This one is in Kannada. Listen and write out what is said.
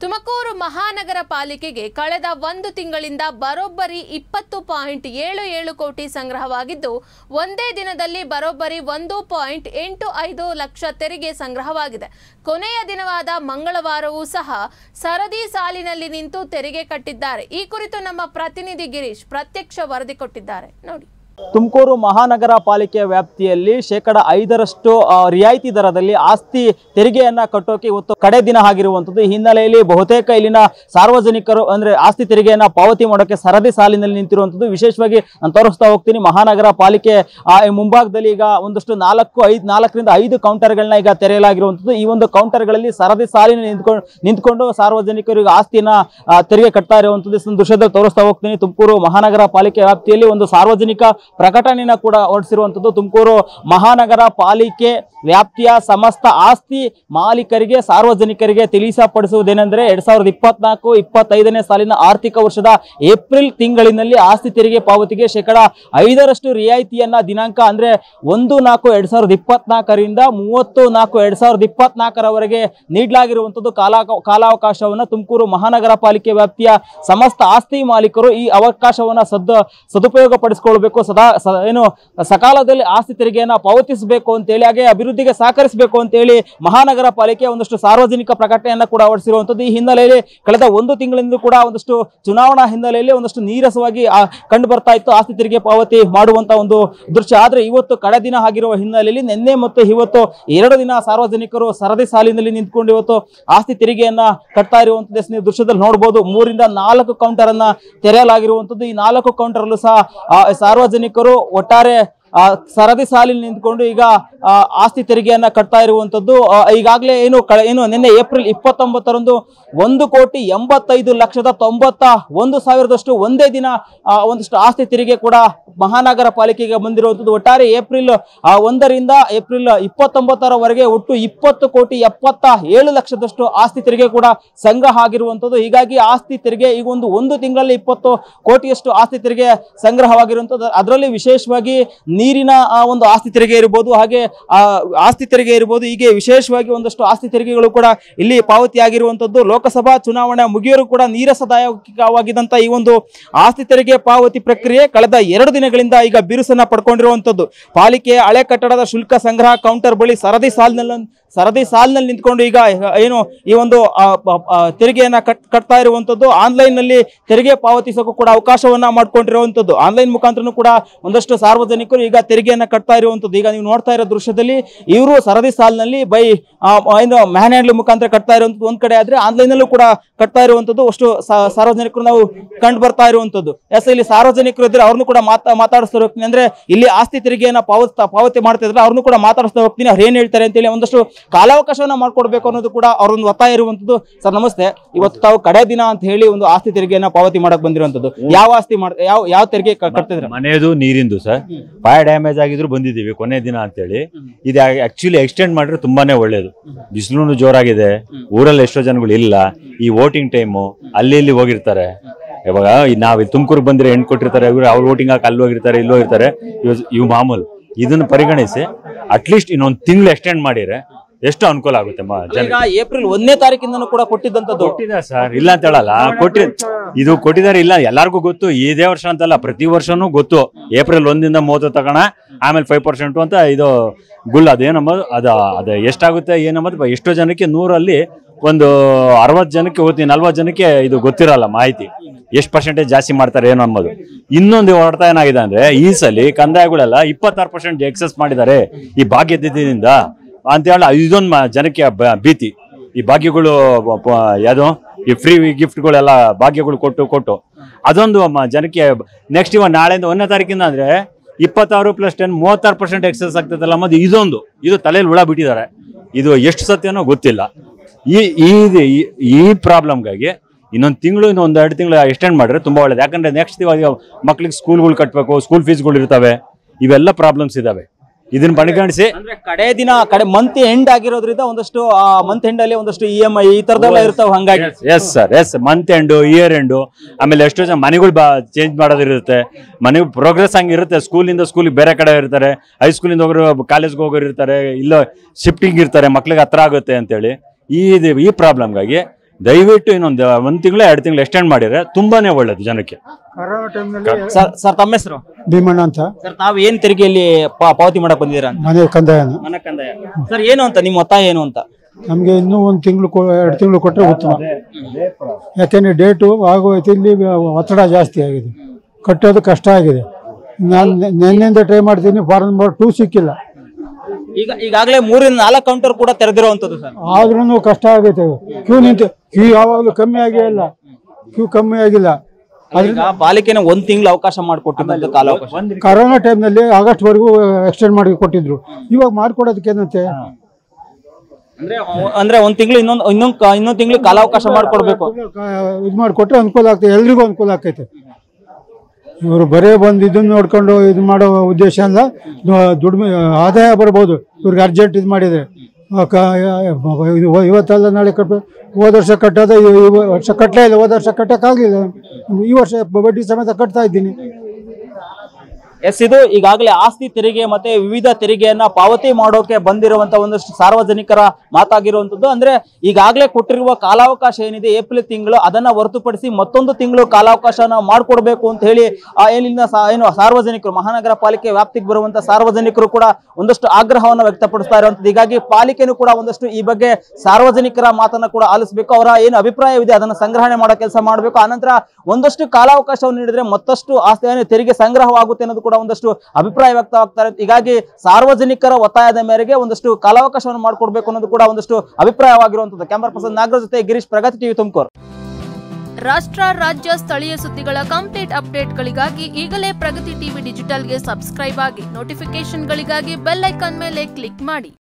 ತುಮಕೂರು ಮಹಾನಗರ ಪಾಲಿಕೆಗೆ ಕಳೆದ ಒಂದು ತಿಂಗಳಿಂದ ಬರೋಬ್ಬರಿ ಇಪ್ಪತ್ತು ಪಾಯಿಂಟ್ ಏಳು ಏಳು ಕೋಟಿ ಸಂಗ್ರಹವಾಗಿದ್ದು ಒಂದೇ ದಿನದಲ್ಲಿ ಬರೋಬ್ಬರಿ ಒಂದು ಪಾಯಿಂಟ್ ಎಂಟು ಐದು ಲಕ್ಷ ತೆರಿಗೆ ಸಂಗ್ರಹವಾಗಿದೆ ಕೊನೆಯ ದಿನವಾದ ಮಂಗಳವಾರವೂ ಸಹ ಸರದಿ ಸಾಲಿನಲ್ಲಿ ನಿಂತು ತೆರಿಗೆ ಕಟ್ಟಿದ್ದಾರೆ ಈ ಕುರಿತು ನಮ್ಮ ಪ್ರತಿನಿಧಿ ಗಿರೀಶ್ ಪ್ರತ್ಯಕ್ಷ ವರದಿ ಕೊಟ್ಟಿದ್ದಾರೆ ನೋಡಿ ತುಮಕೂರು ಮಹಾನಗರ ಪಾಲಿಕೆಯ ವ್ಯಾಪ್ತಿಯಲ್ಲಿ ಶೇಕಡ ಐದರಷ್ಟು ಆ, ರಿಯಾಯಿತಿ ದರದಲ್ಲಿ ಆಸ್ತಿ ತೆರಿಗೆಯನ್ನ ಕಟ್ಟೋಕೆ ಇವತ್ತು ಕಡೆ ದಿನ ಆಗಿರುವಂಥದ್ದು ಈ ಹಿನ್ನೆಲೆಯಲ್ಲಿ ಬಹುತೇಕ ಇಲ್ಲಿನ ಸಾರ್ವಜನಿಕರು ಅಂದ್ರೆ ಆಸ್ತಿ ತೆರಿಗೆಯನ್ನ ಪಾವತಿ ಮಾಡೋಕೆ ಸರದಿ ಸಾಲಿನಲ್ಲಿ ನಿಂತಿರುವಂಥದ್ದು ವಿಶೇಷವಾಗಿ ನಾನು ತೋರಿಸ್ತಾ ಹೋಗ್ತೀನಿ ಮಹಾನಗರ ಪಾಲಿಕೆ ಆ, ಈ ಮುಂಭಾಗದಲ್ಲಿ ಈಗ ಒಂದಷ್ಟು ನಾಲ್ಕು ಐದು ನಾಲ್ಕರಿಂದ ಐದು ಕೌಂಟರ್ಗಳನ್ನ ಈಗ ತೆರೆಯಲಾಗಿರುವಂಥದ್ದು ಈ ಒಂದು ಕೌಂಟರ್ಗಳಲ್ಲಿ ಸರದಿ ಸಾಲಿನ ನಿಂತ್ಕೊಂಡು ನಿಂತ್ಕೊಂಡು ಸಾರ್ವಜನಿಕರು ಈಗ ಆಸ್ತಿನ ಆ, ತೆರಿಗೆ ಕಟ್ತಾ ಇರುವಂಥದ್ದು ಈ ದೃಶ್ಯದಲ್ಲಿ ತೋರಿಸ್ತಾ ಹೋಗ್ತೀನಿ ತುಮಕೂರು ಮಹಾನಗರ ಪಾಲಿಕೆ ವ್ಯಾಪ್ತಿಯಲ್ಲಿ ಒಂದು ಸಾರ್ವಜನಿಕ ಪ್ರಕಟಣೆನ ಕೂಡ ಹೊರಡಿಸಿರುವಂಥದ್ದು ತುಮಕೂರು ಮಹಾನಗರ ಪಾಲಿಕೆ ವ್ಯಾಪ್ತಿಯ ಸಮಸ್ತ ಆಸ್ತಿ ಮಾಲೀಕರಿಗೆ ಸಾರ್ವಜನಿಕರಿಗೆ ತಿಳಿಸಪಡಿಸುವುದೇನೆಂದರೆ ಎರಡ್ ಸಾವಿರದ ಇಪ್ಪತ್ನಾಲ್ಕು ಇಪ್ಪತ್ತೈದನೇ ಸಾಲಿನ ಆರ್ಥಿಕ ವರ್ಷದ ಏಪ್ರಿಲ್ ತಿಂಗಳಿನಲ್ಲಿ ಆಸ್ತಿ ತೆರಿಗೆ ಪಾವತಿಗೆ ಶೇಕಡ ಐದರಷ್ಟು ರಿಯಾಯಿತಿಯನ್ನ ದಿನಾಂಕ ಅಂದ್ರೆ ಒಂದು ನಾಲ್ಕು ಎರಡ್ ಸಾವಿರದ ಇಪ್ಪತ್ನಾಲ್ಕರಿಂದ ಮೂವತ್ತು ನಾಲ್ಕು ಎರಡ್ ಸಾವಿರದ ಇಪ್ಪತ್ನಾಲ್ಕರವರೆಗೆ ನೀಡಲಾಗಿರುವಂಥದ್ದು ಕಾಲ ಕಾಲಾವಕಾಶವನ್ನು ತುಮಕೂರು ಮಹಾನಗರ ಪಾಲಿಕೆ ವ್ಯಾಪ್ತಿಯ ಸಮಸ್ತ ಆಸ್ತಿ ಮಾಲೀಕರು ಈ ಅವಕಾಶವನ್ನ ಸದ್ ಸದುಪಯೋಗ ಪಡಿಸಿಕೊಳ್ಬೇಕು ಸದಾ ಸ- ಏನು ಸಕಾಲದಲ್ಲಿ ಆಸ್ತಿ ತೆರಿಗೆಯನ್ನ ಪಾವತಿಸಬೇಕು ಅಂತೇಳಿ ಹಾಗೆ ಅಭಿವೃದ್ಧಿಗೆ ಸಹಕರಿಸಬೇಕು ಅಂತೇಳಿ ಮಹಾನಗರ ಪಾಲಿಕೆ ಒಂದಷ್ಟು ಸಾರ್ವಜನಿಕ ಪ್ರಕಟಣೆಯನ್ನ ಕೂಡ ಹೊರಡಿಸಿರುವಂಥದ್ದು ಈ ಹಿನ್ನೆಲೆಯಲ್ಲಿ ಕಳೆದ ಒಂದು ತಿಂಗಳಿಂದ ಕೂಡ ಒಂದಷ್ಟು ಚುನಾವಣಾ ಹಿನ್ನೆಲೆಯಲ್ಲಿ ಒಂದಷ್ಟು ನೀರಸವಾಗಿ ಆ, ಕಂಡು ಬರ್ತಾ ಇತ್ತು ಆಸ್ತಿ ತೆರಿಗೆ ಪಾವತಿ ಮಾಡುವಂತ ಒಂದು ದೃಶ್ಯ ಆದ್ರೆ ಇವತ್ತು ಕಡೆ ದಿನ ಆಗಿರುವ ಹಿನ್ನೆಲೆಯಲ್ಲಿ ನಿನ್ನೆ ಮತ್ತು ಇವತ್ತು ಎರಡು ದಿನ ಸಾರ್ವಜನಿಕರು ಸರದಿ ಸಾಲಿನಲ್ಲಿ ನಿಂತ್ಕೊಂಡು ಇವತ್ತು ಆಸ್ತಿ ತೆರಿಗೆಯನ್ನ ಕಟ್ತಾ ಇರುವಂತದ್ದು ನೀವು ದೃಶ್ಯದಲ್ಲಿ ನೋಡಬಹುದು ಮೂರಿಂದ ನಾಲ್ಕು ಕೌಂಟರ್ ಅನ್ನ ತೆರೆಯಲಾಗಿರುವಂತದ್ದು ಈ ನಾಲ್ಕು ಕೌಂಟರ್ ಅಲ್ಲೂ ಸಹ ಆ, ಸಾರ್ವಜನಿಕರು ಒಟ್ಟಾರೆ ಆ, ಸರದಿ ಸಾಲಿൽ ನಿಂತ್ಕೊಂಡು ಈಗ ಆ, ಆಸ್ತಿ ತೆರಿಗೆಯನ್ನ ಕಟ್ತಾ ಇರುವಂತದ್ದು ಆ, ಈಗಾಗಲೇ ಏನು ಕಳೆ ಏನು ನಿನ್ನೆ ಏಪ್ರಿಲ್ ಇಪ್ಪತ್ತೊಂಬತ್ತರಂದು ಒಂದು ಕೋಟಿ ಎಂಬತ್ತೈದು ಲಕ್ಷದ ತೊಂಬತ್ತ ಒಂದು ಸಾವಿರದಷ್ಟು ಒಂದೇ ದಿನ ಆ, ಒಂದಷ್ಟು ಆಸ್ತಿ ತೆರಿಗೆ ಕೂಡ ಮಹಾನಗರ ಪಾಲಿಕೆಗೆ ಬಂದಿರುವಂತದ್ದು ಒಟ್ಟಾರೆ ಏಪ್ರಿಲ್ ಆ, ಒಂದರಿಂದ ಏಪ್ರಿಲ್ ಇಪ್ಪತ್ತೊಂಬತ್ತರವರೆಗೆ ಒಟ್ಟು ಇಪ್ಪತ್ತು ಕೋಟಿ ಎಪ್ಪತ್ತ ಏಳು ಲಕ್ಷದಷ್ಟು ಆಸ್ತಿ ತೆರಿಗೆ ಕೂಡ ಸಂಗ್ರಹ ಆಗಿರುವಂತದ್ದು ಹೀಗಾಗಿ ಆಸ್ತಿ ತೆರಿಗೆ ಈಗ ಒಂದು ಒಂದು ತಿಂಗಳಲ್ಲಿ ಇಪ್ಪತ್ತು ಕೋಟಿಯಷ್ಟು ಆಸ್ತಿ ತೆರಿಗೆ ಸಂಗ್ರಹವಾಗಿರುವಂತದ್ದು ಅದರಲ್ಲಿ ವಿಶೇಷವಾಗಿ ನೀರಿನ ಆ, ಒಂದು ಆಸ್ತಿ ತೆರಿಗೆ ಇರ್ಬೋದು ಹಾಗೆ ಆ, ಆಸ್ತಿ ತೆರಿಗೆ ಇರ್ಬೋದು ಹೀಗೆ ವಿಶೇಷವಾಗಿ ಒಂದಷ್ಟು ಆಸ್ತಿ ತೆರಿಗೆಗಳು ಕೂಡ ಇಲ್ಲಿ ಪಾವತಿಯಾಗಿರುವಂತದ್ದು ಲೋಕಸಭಾ ಚುನಾವಣೆ ಮುಗಿಯಲು ಕೂಡ ನೀರಸದಾಯಕವಾಗಿದ್ದಂತ ಈ ಒಂದು ಆಸ್ತಿ ತೆರಿಗೆ ಪಾವತಿ ಪ್ರಕ್ರಿಯೆ ಕಳೆದ ಎರಡು ದಿನಗಳಿಂದ ಈಗ ಬಿರುಸನ್ನ ಪಡ್ಕೊಂಡಿರುವಂತದ್ದು ಪಾಲಿಕೆಯ ಹಳೆ ಕಟ್ಟಡದ ಶುಲ್ಕ ಸಂಗ್ರಹ ಕೌಂಟರ್ ಬಳಿ ಸರದಿ ಸಾಲಿನಲ್ಲಿ ಸರದಿ ಸಾಲಿನಲ್ಲಿ ನಿಂತ್ಕೊಂಡು ಈಗ ಏನು ಈ ಒಂದು ಆ, ಪ- ಆ, ತೆರಿಗೆಯನ್ನ ಕಟ್ ಕಟ್ತಾ ಇರುವಂತದ್ದು ಆನ್ಲೈನ್ ನಲ್ಲಿ ತೆರಿಗೆ ಪಾವತಿಸೋಕ್ಕೂ ಕೂಡ ಅವಕಾಶವನ್ನ ಮಾಡ್ಕೊಂಡಿರುವಂತದ್ದು ಆನ್ಲೈನ್ ಮುಖಾಂತರನು ಕೂಡ ಒಂದಷ್ಟು ಸಾರ್ವಜನಿಕರು ಈಗ ತೆರಿಗೆಯನ್ನ ಕಟ್ತಾ ಇರುವಂತದ್ದು ಈಗ ನೀವು ನೋಡ್ತಾ ಇರೋ ದೃಶ್ಯದಲ್ಲಿ ಇವರು ಸರದಿ ಸಾಲಿನಲ್ಲಿ ಬೈ ಆ, ಏನು ಮ್ಯಾನ್ ಹ್ಯಾಂಡ್ಲ್ ಮುಖಾಂತರ ಕಟ್ತಾ ಇರುವಂತದ್ದು ಒಂದ್ ಕಡೆ ಆದ್ರೆ ಆನ್ಲೈನ್ ನಲ್ಲೂ ಕೂಡ ಕಟ್ತಾ ಇರುವಂತದ್ದು ಅಷ್ಟು ಸಾ- ಸಾರ್ವಜನಿಕರು ನಾವು ಕಂಡು ಬರ್ತಾ ಇರುವಂತದ್ದು ಎಸ್ ಇಲ್ಲಿ ಸಾರ್ವಜನಿಕರು ಇದ್ರೆ ಅವ್ರನ್ನು ಕೂಡ ಮಾತಾ ಮಾತಾಡಿಸ್ತಾ ಹೋಗ್ತೀನಿ ಅಂದ್ರೆ ಇಲ್ಲಿ ಆಸ್ತಿ ತೆರಿಗೆಯನ್ನ ಪಾವತಿ ಪಾವತಿ ಮಾಡ್ತಾ ಇದ್ರೆ ಅವ್ರನ್ನು ಕೂಡ ಮಾತಾಡಿಸ್ತಾ ಹೋಗ್ತೀನಿ ಅವ್ರು ಏನ್ ಹೇಳ್ತಾರೆ ಅಂತೇಳಿ ಒಂದಷ್ಟು ಕಾಲಾವಕಾಶವನ್ನ ಮಾಡ್ಕೊಡ್ಬೇಕು ಅನ್ನೋದು ಕೂಡ ಅವ್ರೊಂದು ಒತ್ತಾಯ ಇರುವಂತದ್ದು ಸರ್ ನಮಸ್ತೆ ಇವತ್ತು ತಾವು ಕಡೆ ದಿನ ಅಂತ ಹೇಳಿ ಒಂದು ಆಸ್ತಿ ತೆರಿಗೆಯನ್ನ ಪಾವತಿ ಮಾಡಕ್ ಬಂದಿರುವಂತದ್ದು ಯಾವ ಆಸ್ತಿ ಮಾಡ್ ಯಾವ ಯಾವ ತೆರಿಗೆ ಕ- ಕಟ್ತಿದ್ರ ಮನೆಯದು ನೀರಿಂದು ಸರ್ ಫೈರ್ ಡ್ಯಾಮೇಜ್ ಆಗಿದ್ರು ಬಂದಿದ್ದೀವಿ ಕೊನೆ ದಿನ ಅಂತೇಳಿ ಇದು ಆಕ್ಚುಲಿ ಎಕ್ಸ್ಟೆಂಡ್ ಮಾಡಿದ್ರೆ ತುಂಬಾನೇ ಒಳ್ಳೇದು ಬಿಸಿಲು ಜೋರಾಗಿದೆ ಊರಲ್ಲಿ ಎಷ್ಟೋ ಜನಗಳು ಇಲ್ಲ ಈ ವೋಟಿಂಗ್ ಟೈಮು ಅಲ್ಲಿ ಇಲ್ಲಿ ಹೋಗಿರ್ತಾರೆ ಇವಾಗ ಈ ನಾವ್ ಇಲ್ಲಿ ತುಮಕೂರು ಬಂದ್ರೆ ಹೆಣ್ಣು ಕೊಟ್ಟಿರ್ತಾರೆ ಇವ್ರು ಅವ್ರು ವೋಟಿಂಗ್ ಹಾಕಿ ಅಲ್ಲಿ ಹೋಗಿರ್ತಾರೆ ಇಲ್ಲಿ ಹೋಗಿರ್ತಾರೆ ಇವ್ ಇವು ಮಾಮೂಲು ಇದನ್ನ ಪರಿಗಣಿಸಿ ಅಟ್ಲೀಸ್ಟ್ ಇನ್ನೊಂದು ತಿಂಗಳು ಎಕ್ಸ್ಟೆಂಡ್ ಮಾಡಿದ್ರೆ ಎಷ್ಟು ಅನುಕೂಲ ಆಗುತ್ತೆ ಮ- ಈಗ ಜನರಿಗೆ ಏಪ್ರಿಲ್ ಒಂದನೇ ತಾರೀಕಿಂದನೂ ಕೂಡ ಕೊಟ್ಟಿದ್ದಂತದ್ದು ಕೊಟ್ಟಿದ್ದಾರೆ ಸರ್ ಇಲ್ಲ ಅಂತ ಹೇಳಲ್ಲ ಕೊಟ್ಟಿ ಇದು ಕೊಟ್ಟಿದ್ದಾರೆ ಇಲ್ಲ ಎಲ್ಲಾರ್ಗೂ ಗೊತ್ತು ಇದೇ ವರ್ಷ ಅಂತಲ್ಲ ಪ್ರತಿ ವರ್ಷನೂ ಗೊತ್ತು ಏಪ್ರಿಲ್ ಒಂದಿಂದ ಮೂವತ್ತು ತಗೋಣ ಆಮೇಲೆ ಫೈವ್ ಪರ್ಸೆಂಟ್ ಅಂತ ಇದು ಗುಲ್ ಅದೇನಂಬೋದು ಅದು ಅದು ಎಷ್ಟಾಗುತ್ತೆ ಏನಂಬೋದು ಎಷ್ಟೋ ಜನಕ್ಕೆ ನೂರಲ್ಲಿ ಒಂದು ಅರವತ್ತು ಜನಕ್ಕೆ ಹೋಗ್ತೀನಿ ನಲ್ವತ್ತು ಜನಕ್ಕೆ ಇದು ಗೊತ್ತಿರಲ್ಲ ಮಾಹಿತಿ ಎಷ್ಟು ಪರ್ಸೆಂಟೇಜ್ ಜಾಸ್ತಿ ಮಾಡ್ತಾರೆ ಏನು ಅನ್ನೋದು ಇನ್ನೊಂದು ಹೊರತಾ ಏನಾಗಿದೆ ಅಂದ್ರೆ ಈ ಸಲ ಕಂದಾಯಗಳೆಲ್ಲ ಇಪ್ಪತ್ತಾರು ಪರ್ಸೆಂಟ್ ಎಕ್ಸಸ್ ಮಾಡಿದ್ದಾರೆ ಈ ಭಾಗ್ಯದಿಂದ ಅಂತ ಹೇಳಿ ಇದೊಂದು ಮ- ಜನಕ್ಕೆ ಬ- ಭೀತಿ ಈ ಭಾಗ್ಯಗಳು ಪ- ಪ- ಯಾವುದು ಈ ಫ್ರೀ ಗಿಫ್ಟ್ಗಳೆಲ್ಲ ಭಾಗ್ಯಗಳು ಕೊಟ್ಟು ಕೊಟ್ಟು ಅದೊಂದು ಮ- ಜನಕ್ಕೆ ನೆಕ್ಸ್ಟ್ ಇವ ನಾಳೆಯಿಂದ ಒಂದನೇ ತಾರೀಕಿಂದ ಅಂದ್ರೆ ಇಪ್ಪತ್ತಾರು ಪ್ಲಸ್ ಟೆನ್ ಮೂವತ್ತಾರು ಪರ್ಸೆಂಟ್ ಎಕ್ಸಸ್ ಆಗ್ತದಲ್ಲ ಮತ್ತೆ ಇದೊಂದು ಇದು ತಲೆಯಲ್ಲಿ ಹುಳ ಬಿಟ್ಟಿದ್ದಾರೆ ಇದು ಎಷ್ಟು ಸತ್ಯನೋ ಗೊತ್ತಿಲ್ಲ ಈ ಈ- ಈ- ಈ ಪ್ರಾಬ್ಲಮ್ಗಾಗಿ ಇನ್ನೊಂದು ತಿಂಗಳು ಇನ್ನೊಂದು ಎರಡು ತಿಂಗಳು ಎಕ್ಸ್ಟೆಂಡ್ ಮಾಡಿದ್ರೆ ತುಂಬಾ ಒಳ್ಳೇದು ಯಾಕಂದ್ರೆ ನೆಕ್ಸ್ಟ್ ಇವಾಗ ಮಕ್ಳಿಗೆ ಸ್ಕೂಲ್ಗಳು ಕಟ್ಟಬೇಕು ಸ್ಕೂಲ್ ಫೀಸ್ಗಳು ಇರ್ತವೆ ಇವೆಲ್ಲ ಪ್ರಾಬ್ಲಮ್ಸ್ ಇದಾವೆ ಇದನ್ನ ಪರಿಗಣಿಸಿ ಅಂದ್ರೆ ಕಡೆ ದಿನ ಕಡೆ ಮಂತ್ ಎಂಡ್ ಆಗಿರೋದ್ರಿಂದ ಒಂದಷ್ಟು ಮಂತ್ ಎಂಡ್ ಅಲ್ಲಿ ಒಂದಷ್ಟು ಇ ಎಂ ಐ ಈ ತರದೆಲ್ಲ ಇರ್ತಾವ ಹಂಗಾಗಿ yes sir yes month end year end ಆಮೇಲೆ ಎಷ್ಟೋ ಜನ ಮನೆಗಳು ಬಾ ಚೇಂಜ್ ಮಾಡೋದಿರುತ್ತೆ ಮನೆ ಪ್ರೋಗ್ರೆಸ್ ಹಂಗಿರುತ್ತೆ ಸ್ಕೂಲಿಂದ ಸ್ಕೂಲಿಗೆ ಬೇರೆ ಕಡೆ ಇರ್ತಾರೆ ಹೈಸ್ಕೂಲಿಂದ ಹೋಗೋರು ಕಾಲೇಜ್ಗೆ ಹೋಗೋರು ಇರ್ತಾರೆ ಇಲ್ಲ ಶಿಫ್ಟಿಂಗ್ ಇರ್ತಾರೆ ಮಕ್ಳಿಗೆ ಹತ್ರ ಆಗುತ್ತೆ ಅಂತೇಳಿ ಈ ಇದು- ಈ ಪ್ರಾಬ್ಲಮ್ಗಾಗಿ ದಯವಿಟ್ಟು ಇನ್ನೊಂದು ಒಂದ್ ತಿಂಗಳು ಎರಡು ತಿಂಗಳು ಎಕ್ಸ್ಟೆಂಡ್ ಮಾಡಿದ್ರೆ ತುಂಬಾನೇ ಒಳ್ಳೇದು ಜನಕ್ಕೆ ಕರೋನಾ ಟೈಮ್ನಲ್ಲಿ ಸರ್ ಸರ್ ತಮ್ಮ ಹೆಸರು ಭೀಮಣ್ಣ ಅಂತ ಸರ್ ತಾವು ಏನ್ ತೆರಿಗೆಯಲ್ಲಿ ಪಾ- ಪಾವತಿ ಮಾಡಕ್ ಬಂದಿದ್ದೀರಾ ಅಂತ ಮನೆ ಕಂದಾಯನ ಮನೆ ಕಂದಾಯ ಸರ್ ಏನು ಅಂತ ನಿಮ್ಮ ಒತ್ತಾಯ ಏನು ಅಂತ ನಮಗೆ ಇನ್ನೂ ಒಂದು ತಿಂಗಳು ಎರಡು ತಿಂಗಳು ಕೊಟ್ಟರೆ ಉತ್ತಮ ಯಾಕೆಂದರೆ ಡೇಟು ಆಗೋಯ್ತು ಇಲ್ಲಿ ಒತ್ತಡ ಜಾಸ್ತಿ ಆಗಿದೆ ಕಟ್ಟೋದು ಕಷ್ಟ ಆಗಿದೆ ನಾನು ನಿನ್ನೆಯಿಂದ ಟ್ರೈ ಮಾಡ್ತೀನಿ ಫಾರ್ಮ್ ನಂಬರ್ ಟೂ ಸಿಕ್ಕಿಲ್ಲ ಈಗ ಈಗಾಗಲೇ ಮೂರಿಂದ ನಾಲ್ಕು ಕೌಂಟರ್ ಕೂಡ ತೆರೆದಿರುವಂತದ್ದು ಸರ್ ಆದ್ರೂ ಕಷ್ಟ ಆಗೈತೆ ಕ್ಯೂ ನಿಂತು ಕ್ಯೂ ಯಾವಾಗಲೂ ಕಮ್ಮಿ ಆಗೇ ಇಲ್ಲ ಕ್ಯೂ ಕಮ್ಮಿ ಆಗಿಲ್ಲ ಈಗ ಪಾಲಿಕೆನ ಒಂದ್ ತಿಂಗಳು ಅವಕಾಶ ಮಾಡಿಕೊಟ್ಟಿದ್ದಂತ ಕಾಲಾವಕಾಶ ಕರೋನಾ ಟೈಮ್ನಲ್ಲಿ ಆಗಸ್ಟ್ವರೆಗೂ ಎಕ್ಸ್ಟೆಂಡ್ ಮಾಡಿ ಕೊಟ್ಟಿದ್ರು ಇವಾಗ ಮಾಡ್ಕೊಡೋದಕ್ಕೆ ಏನಂತೆ ಅಂದ್ರೆ ಅಂದ್ರೆ ಒಂದ್ ತಿಂಗಳು ಇನ್ನೊಂದ್ ಇನ್ನೊಂದ್ ಕ- ಇನ್ನೊಂದ್ ತಿಂಗಳು ಕಾಲಾವಕಾಶ ಮಾಡ್ಕೊಡ್ಬೇಕು ಇದು ಮಾಡಿಕೊಟ್ರೆ ಅನುಕೂಲ ಆಗ್ತದೆ ಎಲ್ರಿಗೂ ಅನುಕೂಲ ಆಗ್ತೈತೆ ಇವರು ಬರೇ ಬಂದು ಇದನ್ನ ನೋಡ್ಕೊಂಡು ಇದು ಮಾಡೋ ಉದ್ದೇಶ ಅಲ್ಲ ದು- ದುಡಿಮೆ ಆದಾಯ ಬರ್ಬೋದು ಇವ್ರಿಗೆ ಅರ್ಜೆಂಟ್ ಇದು ಮಾಡಿದರೆ ಇದು ಇವತ್ತಲ್ಲ ನಾಳೆ ಕಟ್ಬೇಕು ಹೋದ ವರ್ಷ ಕಟ್ಟೋದು ಈ ಈ ವರ್ಷ ಕಟ್ಟಲೇ ಇಲ್ಲ ಹೋದ ವರ್ಷ ಕಟ್ಟಕ್ಕಾಗಲಿಲ್ಲ ಈ ವರ್ಷ ಬಡ್ಡಿ ಸಮೇತ ಕಟ್ತಾ ಇದ್ದೀನಿ ಎಸ್ ಇದು ಈಗಾಗಲೇ ಆಸ್ತಿ ತೆರಿಗೆ ಮತ್ತೆ ವಿವಿಧ ತೆರಿಗೆಯನ್ನ ಪಾವತಿ ಮಾಡೋಕೆ ಬಂದಿರುವಂತ ಒಂದಷ್ಟು ಸಾರ್ವಜನಿಕರ ಮಾತಾಗಿರುವಂತದ್ದು ಅಂದ್ರೆ ಈಗಾಗಲೇ ಕೊಟ್ಟಿರುವ ಕಾಲಾವಕಾಶ ಏನಿದೆ ಏಪ್ರಿಲ್ ತಿಂಗಳು ಅದನ್ನ ಹೊರತುಪಡಿಸಿ ಮತ್ತೊಂದು ತಿಂಗಳು ಕಾಲಾವಕಾಶನ ಮಾಡಿಕೊಡ್ಬೇಕು ಅಂತ ಹೇಳಿ ಆ ಏನಿಲ್ಲ ಸಾ- ಏನು ಸಾರ್ವಜನಿಕರು ಮಹಾನಗರ ಪಾಲಿಕೆ ವ್ಯಾಪ್ತಿಗೆ ಬರುವಂತ ಸಾರ್ವಜನಿಕರು ಕೂಡ ಒಂದಷ್ಟು ಆಗ್ರಹವನ್ನು ವ್ಯಕ್ತಪಡಿಸ್ತಾ ಇರುವಂತದ್ದು ಹೀಗಾಗಿ ಪಾಲಿಕೆನೂ ಕೂಡ ಒಂದಷ್ಟು ಈ ಬಗ್ಗೆ ಸಾರ್ವಜನಿಕರ ಮಾತನ್ನ ಕೂಡ ಆಲಿಸಬೇಕು ಅವರ ಏನು ಅಭಿಪ್ರಾಯವಿದೆ ಅದನ್ನ ಸಂಗ್ರಹಣೆ ಮಾಡೋ ಕೆಲಸ ಮಾಡಬೇಕು ಆನಂತರ ಒಂದಷ್ಟು ಕಾಲಾವಕಾಶವನ್ನು ನೀಡಿದ್ರೆ ಮತ್ತಷ್ಟು ಆಸ್ತಿ ಏನು ತೆರಿಗೆ ಸಂಗ್ರಹವಾಗುತ್ತೆ ಅನ್ನೋದು ಕೂಡ ಒಂದಷ್ಟು ಅಭಿಪ್ರಾಯ ವ್ಯಕ್ತವಾಗ್ತಾರೆ ಹೀಗಾಗಿ ಸಾರ್ವಜನಿಕರ ಒತ್ತಾಯದ ಮೇರೆಗೆ ಒಂದಷ್ಟು ಕಾಲಾವಕಾಶವನ್ನು ಮಾಡಿಕೊಡ್ಬೇಕು ಅನ್ನೋದು ಕೂಡ ಒಂದಷ್ಟು ಅಭಿಪ್ರಾಯವಾಗಿರುವಂತದ್ದು ಕ್ಯಾಮರಾ ಪರ್ಸನ್ ನಾಗರಾಜ್ ಜೊತೆ ಗಿರೀಶ್ ಪ್ರಗತಿ ಟಿವಿ ತುಮಕೂರು ರಾಷ್ಟ್ರ ರಾಜ್ಯ ಸ್ಥಳೀಯ ಸುದ್ದಿಗಳ ಕಂಪ್ಲೀಟ್ ಅಪ್ಡೇಟ್ಗಳಿಗಾಗಿ ಈಗಲೇ ಪ್ರಗತಿ ಟಿವಿ ಡಿಜಿಟಲ್ಗೆ ಸಬ್ಸ್ಕ್ರೈಬ್ ಆಗಿ ನೋಟಿಫಿಕೇಶನ್ಗಳಿಗಾಗಿ ಬೆಲ್ ಐಕಾನ್ ಮೇಲೆ ಕ್ಲಿಕ್ ಮಾಡಿ